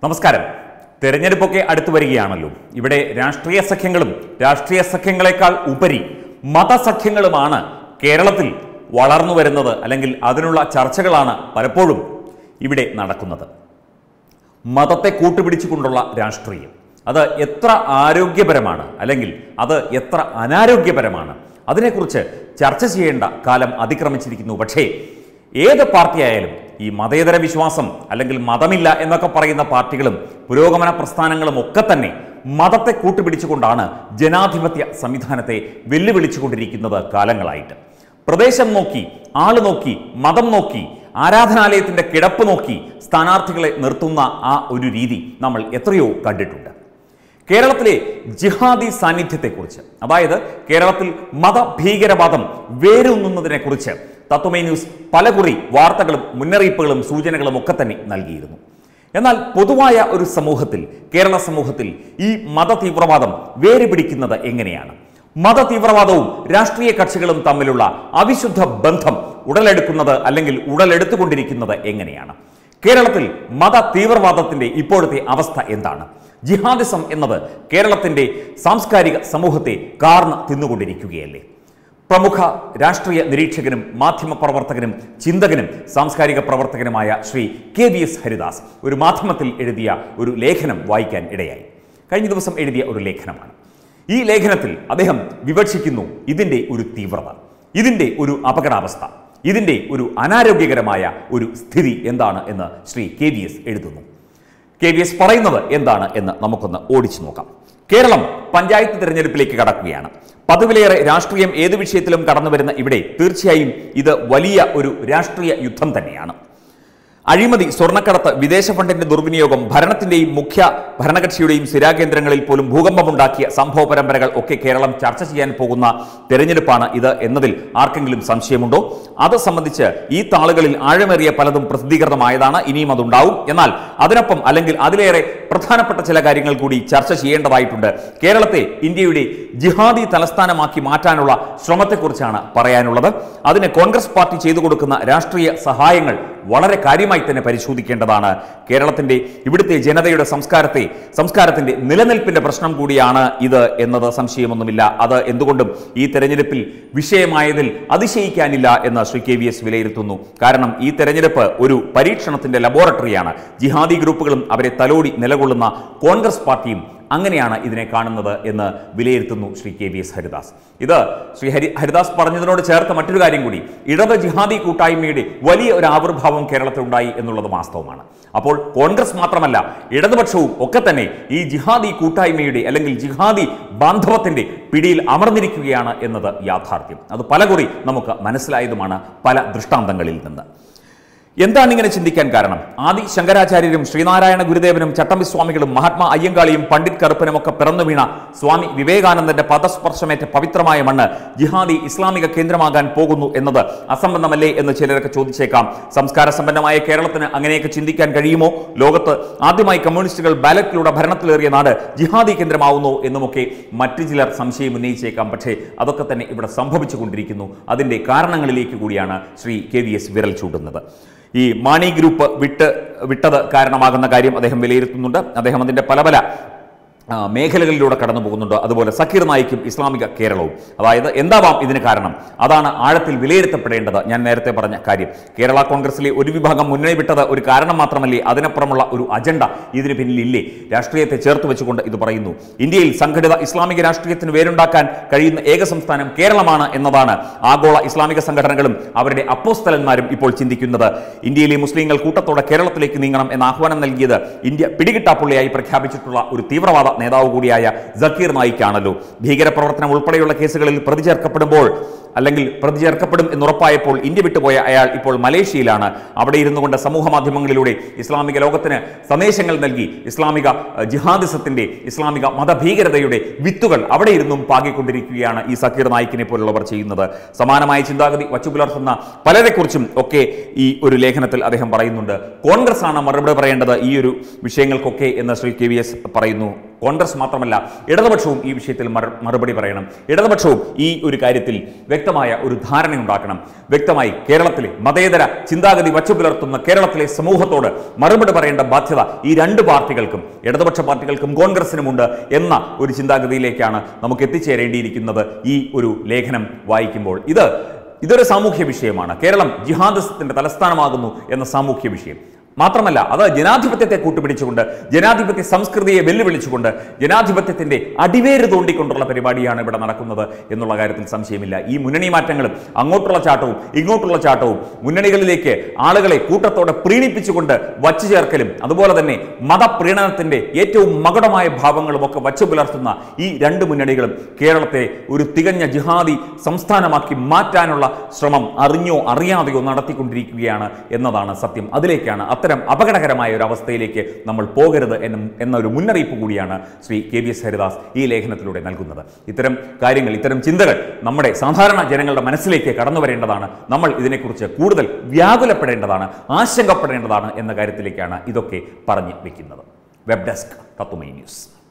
നമസ്കാരം തെരഞ്ഞെടുപ്പൊക്കെ അടുത്തു വരികയാണല്ലോ ഇവിടെ രാഷ്ട്രീയ സഖ്യങ്ങളും രാഷ്ട്രീയ സഖ്യങ്ങളെക്കാൾ ഉപരി മതസഖ്യങ്ങളുമാണ് കേരളത്തിൽ വളർന്നു വരുന്നത് അല്ലെങ്കിൽ അതിനുള്ള ചർച്ചകളാണ് പലപ്പോഴും ഇവിടെ നടക്കുന്നത് മതത്തെ കൂട്ടുപിടിച്ചുകൊണ്ടുള്ള രാഷ്ട്രീയം അത് എത്ര ആരോഗ്യപരമാണ് അല്ലെങ്കിൽ അത് എത്ര അനാരോഗ്യപരമാണ് അതിനെക്കുറിച്ച് ചർച്ച ചെയ്യേണ്ട കാലം അതിക്രമിച്ചിരിക്കുന്നു പക്ഷേ ഏത് പാർട്ടിയായാലും ഈ മതേതര വിശ്വാസം അല്ലെങ്കിൽ മതമില്ല എന്നൊക്കെ പറയുന്ന പാർട്ടികളും പുരോഗമന പ്രസ്ഥാനങ്ങളും ഒക്കെ തന്നെ മതത്തെ കൂട്ടുപിടിച്ചുകൊണ്ടാണ് ജനാധിപത്യ സംവിധാനത്തെ വെല്ലുവിളിച്ചുകൊണ്ടിരിക്കുന്നത് കാലങ്ങളായിട്ട് പ്രദേശം നോക്കി ആള് നോക്കി മതം നോക്കി ആരാധനാലയത്തിന്റെ കിടപ്പ് നോക്കി സ്ഥാനാർത്ഥികളെ നിർത്തുന്ന ആ ഒരു രീതി നമ്മൾ എത്രയോ കണ്ടിട്ടുണ്ട് കേരളത്തിലെ ജിഹാദി സാന്നിധ്യത്തെക്കുറിച്ച് അതായത് കേരളത്തിൽ മതഭീകരവാദം വേരൂന്നുന്നതിനെക്കുറിച്ച് തത്വമേ ന്യൂസ് പലകുറി വാർത്തകളും മുന്നറിയിപ്പുകളും സൂചനകളും ഒക്കെ തന്നെ നൽകിയിരുന്നു എന്നാൽ പൊതുവായ ഒരു സമൂഹത്തിൽ കേരള സമൂഹത്തിൽ ഈ മതതീവ്രവാദം വേര് പിടിക്കുന്നത് എങ്ങനെയാണ് മതതീവ്രവാദവും രാഷ്ട്രീയ കക്ഷികളും തമ്മിലുള്ള അവിശുദ്ധ ബന്ധം ഉടലെടുക്കുന്നത് അല്ലെങ്കിൽ ഉടലെടുത്തുകൊണ്ടിരിക്കുന്നത് എങ്ങനെയാണ് കേരളത്തിൽ മത തീവ്രവാദത്തിന്റെ ഇപ്പോഴത്തെ അവസ്ഥ എന്താണ് ജിഹാദിസം എന്നത് കേരളത്തിന്റെ സാംസ്കാരിക സമൂഹത്തെ കാർന്ന് തിന്നുകൊണ്ടിരിക്കുകയല്ലേ പ്രമുഖ രാഷ്ട്രീയ നിരീക്ഷകനും മാധ്യമ പ്രവർത്തകനും ചിന്തകനും സാംസ്കാരിക പ്രവർത്തകനുമായ Shri K V S Haridas ഒരു മാധ്യമത്തിൽ എഴുതിയ ഒരു ലേഖനം വായിക്കാൻ ഇടയായി കഴിഞ്ഞ ദിവസം എഴുതിയ ഒരു ലേഖനമാണ് ഈ ലേഖനത്തിൽ അദ്ദേഹം വിവക്ഷിക്കുന്നു ഇതിൻ്റെ ഒരു തീവ്രത ഇതിൻ്റെ ഒരു അപകടാവസ്ഥ ഇതിൻ്റെ ഒരു അനാരോഗ്യകരമായ ഒരു സ്ഥിതി എന്താണ് എന്ന് ശ്രീ കെ വി എസ് എഴുതുന്നു കെ വി എസ് പറയുന്നത് എന്താണ് എന്ന് നമുക്കൊന്ന് ഓടിച്ചു നോക്കാം കേരളം പഞ്ചായത്ത് തിരഞ്ഞെടുപ്പിലേക്ക് കടക്കുകയാണ് പതിവിലേറെ രാഷ്ട്രീയം ഏതു വിഷയത്തിലും കടന്നു വരുന്ന ഇവിടെ തീർച്ചയായും ഇത് വലിയ ഒരു രാഷ്ട്രീയ യുദ്ധം തന്നെയാണ് അഴിമതി സ്വർണ്ണക്കടത്ത് വിദേശ ഫണ്ടിന്റെ ദുർവിനിയോഗം ഭരണത്തിന്റെയും മുഖ്യ ഭരണകക്ഷിയുടെയും സ്ഥിരാകേന്ദ്രങ്ങളിൽ പോലും ഭൂകമ്പമുണ്ടാക്കിയ സംഭവ പരമ്പരകൾ ഒക്കെ കേരളം ചർച്ച ചെയ്യാൻ പോകുന്ന തെരഞ്ഞെടുപ്പാണ് ഇത് എന്നതിൽ ആർക്കെങ്കിലും സംശയമുണ്ടോ അത് സംബന്ധിച്ച് ഈ താളുകളിൽ ആഴമേറിയ പലതും പ്രസിദ്ധീകൃതമായതാണ് ഇനിയും അതുണ്ടാവും എന്നാൽ അതിനൊപ്പം അല്ലെങ്കിൽ അതിലേറെ പ്രധാനപ്പെട്ട ചില കാര്യങ്ങൾ കൂടി ചർച്ച ചെയ്യേണ്ടതായിട്ടുണ്ട് കേരളത്തെ ഇന്ത്യയുടെ ജിഹാദി തലസ്ഥാനമാക്കി മാറ്റാനുള്ള ശ്രമത്തെക്കുറിച്ചാണ് പറയാനുള്ളത് അതിന് കോൺഗ്രസ് പാർട്ടി ചെയ്തു കൊടുക്കുന്ന രാഷ്ട്രീയ സഹായങ്ങൾ വളരെ കാര്യമായി തന്നെ പരിശോധിക്കേണ്ടതാണ് കേരളത്തിന്റെ ഇവിടുത്തെ ജനതയുടെ സംസ്കാരത്തെ സംസ്കാരത്തിന്റെ നിലനിൽപ്പിന്റെ പ്രശ്നം കൂടിയാണ് ഇത് എന്നത് സംശയമൊന്നുമില്ല അത് എന്തുകൊണ്ടും ഈ തെരഞ്ഞെടുപ്പിൽ വിഷയമായതിൽ അതിശയിക്കാനില്ല എന്ന് ശ്രീ കെ വി എസ് വിലയിരുത്തുന്നു കാരണം ഈ തെരഞ്ഞെടുപ്പ് ഒരു പരീക്ഷണത്തിന്റെ ലബോറട്ടറിയാണ് ജിഹാദി ഗ്രൂപ്പുകളും അവരെ തലോടി നിലകൊള്ളുന്ന കോൺഗ്രസ് പാർട്ടിയും അങ്ങനെയാണ് ഇതിനെ കാണുന്നത് എന്ന് വിലയിരുത്തുന്നു Shri K V S Haridas ഇത് ശ്രീ ഹരി ഹരിദാസ് പറഞ്ഞതിനോട് ചേർത്ത് മറ്റൊരു കാര്യം കൂടി ഇടത് ജിഹാദി കൂട്ടായ്മയുടെ വലിയ ഒരു ആവിർഭാവം കേരളത്തിൽ ഉണ്ടായി എന്നുള്ളത് വാസ്തവമാണ് അപ്പോൾ കോൺഗ്രസ് മാത്രമല്ല ഇടതുപക്ഷവും ഒക്കെ തന്നെ ഈ ജിഹാദി കൂട്ടായ്മയുടെ അല്ലെങ്കിൽ ജിഹാദി ബാന്ധവത്തിന്റെ പിടിയിൽ അമർന്നിരിക്കുകയാണ് എന്നത് യാഥാർത്ഥ്യം അത് പലകുറി നമുക്ക് മനസ്സിലായതുമാണ് പല ദൃഷ്ടാന്തങ്ങളിൽ നിന്ന് എന്താണ് ഇങ്ങനെ ചിന്തിക്കാൻ കാരണം ആദി ശങ്കരാചാര്യരും ശ്രീനാരായണ ഗുരുദേവനും ചട്ടമ്പിസ്വാമികളും മഹാത്മാ അയ്യങ്കാളിയും പണ്ഡിറ്റ് കറുപ്പനും ഒക്കെ പിറന്നു വീണ സ്വാമി വിവേകാനന്ദന്റെ പദസ്പർശമേറ്റ പവിത്രമായ മണ്ണ് ജിഹാദി ഇസ്ലാമിക കേന്ദ്രമാകാൻ പോകുന്നു എന്നത് അസംബന്ധമല്ലേ എന്ന് ചിലരൊക്കെ ചോദിച്ചേക്കാം സംസ്കാര സമ്പന്നമായ കേരളത്തിന് അങ്ങനെയൊക്കെ ചിന്തിക്കാൻ കഴിയുമോ ലോകത്ത് ആദ്യമായി കമ്മ്യൂണിസ്റ്റുകൾ ബാലറ്റിലൂടെ ഭരണത്തിലേറിയ നാട് ജിഹാദി കേന്ദ്രമാവുന്നു എന്നുമൊക്കെ മറ്റു ചിലർ സംശയം ഉന്നയിച്ചേക്കാം പക്ഷേ അതൊക്കെ തന്നെ ഇവിടെ സംഭവിച്ചുകൊണ്ടിരിക്കുന്നു അതിന്റെ കാരണങ്ങളിലേക്ക് കൂടിയാണ് ശ്രീ കെ വി എസ് വിരൽ ചൂണ്ടുന്നത് ഈ മാണി ഗ്രൂപ്പ് വിട്ട് വിട്ടത് കാരണമാകുന്ന കാര്യം അദ്ദേഹം വിലയിരുത്തുന്നുണ്ട് അദ്ദേഹം അതിൻ്റെ പല പല ആ, മേഖലകളിലൂടെ കടന്നു പോകുന്നുണ്ട് അതുപോലെ സക്കീർ നായിക്കും ഇസ്ലാമിക കേരളവും അതായത് എന്താവാം ഇതിന് കാരണം അതാണ് ആഴത്തിൽ വിലയിരുത്തപ്പെടേണ്ടത് ഞാൻ നേരത്തെ പറഞ്ഞ കാര്യം കേരള കോൺഗ്രസിലെ ഒരു വിഭാഗം മുന്നണി വിട്ടത് ഒരു കാരണം മാത്രമല്ലേ അതിനപ്പുറമുള്ള ഒരു അജണ്ട ഇതിന് പിന്നിലില്ലേ രാഷ്ട്രീയത്തെ ചേർത്ത് വെച്ചുകൊണ്ട് ഇത് പറയുന്നു ഇന്ത്യയിൽ സംഘടിത ഇസ്ലാമിക രാഷ്ട്രീയത്തിന് വേരുണ്ടാക്കാൻ കഴിയുന്ന ഏക സംസ്ഥാനം കേരളമാണ് എന്നതാണ് ആഗോള ഇസ്ലാമിക സംഘടനകളും അവരുടെ അപ്പോസ്തലന്മാരും ഇപ്പോൾ ചിന്തിക്കുന്നത് ഇന്ത്യയിലെ മുസ്ലിങ്ങൾ കൂട്ടത്തോടെ കേരളത്തിലേക്ക് നീങ്ങണം എന്ന ആഹ്വാനം നൽകിയത് ഇന്ത്യ പിടികിട്ടാപ്പുള്ളിയായി പ്രഖ്യാപിച്ചിട്ടുള്ള ഒരു തീവ്രവാദ നേതാവ് കൂടിയായ ജക്കീർ നായിക്കാണല്ലോ ഭീകരപ്രവർത്തനം ഉൾപ്പെടെയുള്ള കേസുകളിൽ പ്രതി ചേർക്കപ്പെടുമ്പോൾ അല്ലെങ്കിൽ പ്രതി ചേർക്കപ്പെടും എന്നുറപ്പായപ്പോൾ ഇന്ത്യ വിട്ടുപോയ അയാൾ ഇപ്പോൾ മലേഷ്യയിലാണ് അവിടെ ഇരുന്നു കൊണ്ട് സമൂഹ മാധ്യമങ്ങളിലൂടെ ഇസ്ലാമിക ലോകത്തിന് സന്ദേശങ്ങൾ നൽകി ഇസ്ലാമിക അഹ്, ജിഹാദിസത്തിന്റെ ഇസ്ലാമിക മതഭീകരതയുടെ വിത്തുകൾ അവിടെ ഇരുന്നും പാകിക്കൊണ്ടിരിക്കുകയാണ് ഈ സക്കീർ നായിക്കിനെ പോലുള്ളവർ ചെയ്യുന്നത് സമാനമായ ചിന്താഗതി വച്ചുപുലർത്തുന്ന പലരെക്കുറിച്ചും ഒക്കെ ഈ ഒരു ലേഖനത്തിൽ അദ്ദേഹം പറയുന്നുണ്ട് കോൺഗ്രസ് ആണ് മറുപടി പറയേണ്ടത് ഈ ഒരു വിഷയങ്ങൾക്കൊക്കെ എന്ന് ശ്രീ കെ വി എസ് പറയുന്നു കോൺഗ്രസ് മാത്രമല്ല ഇടതുപക്ഷവും ഈ വിഷയത്തിൽ മറു- മറുപടി പറയണം ഇടതുപക്ഷവും ഈ ഒരു കാര്യത്തിൽ വ്യക്തമായ ഒരു ധാരണയുണ്ടാക്കണം വ്യക്തമായി കേരളത്തിലെ മതേതര ചിന്താഗതി വച്ചു പുലർത്തുന്ന കേരളത്തിലെ സമൂഹത്തോട് മറുപടി പറയേണ്ട ബാധ്യത ഈ രണ്ട് പാർട്ടികൾക്കും ഇടതുപക്ഷ പാർട്ടികൾക്കും കോൺഗ്രസിനുമുണ്ട് എന്ന ഒരു ചിന്താഗതിയിലേക്കാണ് നമുക്ക് എത്തിച്ചേരേണ്ടിയിരിക്കുന്നത് ഈ ഒരു ലേഖനം വായിക്കുമ്പോൾ ഇത് ഇതൊരു സാമൂഹ്യ വിഷയമാണ് കേരളം ജിഹാദിസത്തിന്റെ തലസ്ഥാനമാകുന്നു എന്ന സാമൂഹ്യ വിഷയം മാത്രമല്ല അത് ജനാധിപത്യത്തെ കൂട്ടുപിടിച്ചുകൊണ്ട് ജനാധിപത്യ സംസ്കൃതിയെ വെല്ലുവിളിച്ചുകൊണ്ട് ജനാധിപത്യത്തിന്റെ അടിവേര് തോണ്ടിക്കൊണ്ടുള്ള പരിപാടിയാണ് ഇവിടെ നടക്കുന്നത് എന്നുള്ള കാര്യത്തിൽ സംശയമില്ല ഈ മുന്നണി മാറ്റങ്ങളും അങ്ങോട്ടുള്ള ചാട്ടവും ഇങ്ങോട്ടുള്ള ചാട്ടവും മുന്നണികളിലേക്ക് ആളുകളെ കൂട്ടത്തോടെ പ്രീണിപ്പിച്ചുകൊണ്ട് വച്ചു ചേർക്കലും അതുപോലെ തന്നെ മതപ്രീണനത്തിന്റെ ഏറ്റവും മകുടമായ ഭാവങ്ങളും ഒക്കെ വച്ചു പുലർത്തുന്ന ഈ രണ്ട് മുന്നണികളും കേരളത്തെ ഒരു തികഞ്ഞ ജിഹാദി സംസ്ഥാനമാക്കി മാറ്റാനുള്ള ശ്രമം അറിഞ്ഞോ അറിയാതെയോ നടത്തിക്കൊണ്ടിരിക്കുകയാണ് എന്നതാണ് സത്യം അതിലേക്കാണ് അത്തരം അപകടകരമായ ഒരു അവസ്ഥയിലേക്ക് നമ്മൾ പോകരുത് എന്ന എന്നൊരു മുന്നറിയിപ്പ് കൂടിയാണ് Shri K V S Haridas ഈ ലേഖനത്തിലൂടെ നൽകുന്നത് ഇത്തരം കാര്യങ്ങൾ ഇത്തരം ചിന്തകൾ നമ്മുടെ സാധാരണ ജനങ്ങളുടെ മനസ്സിലേക്ക് കടന്നു വരേണ്ടതാണ് നമ്മൾ ഇതിനെക്കുറിച്ച് കൂടുതൽ വ്യാകുലപ്പെടേണ്ടതാണ് ആശങ്കപ്പെടേണ്ടതാണ് എന്ന കാര്യത്തിലേക്കാണ് ഇതൊക്കെ പറഞ്ഞു വെക്കുന്നത് വെബ് ഡെസ്ക് തത്തുമൈ ന്യൂസ്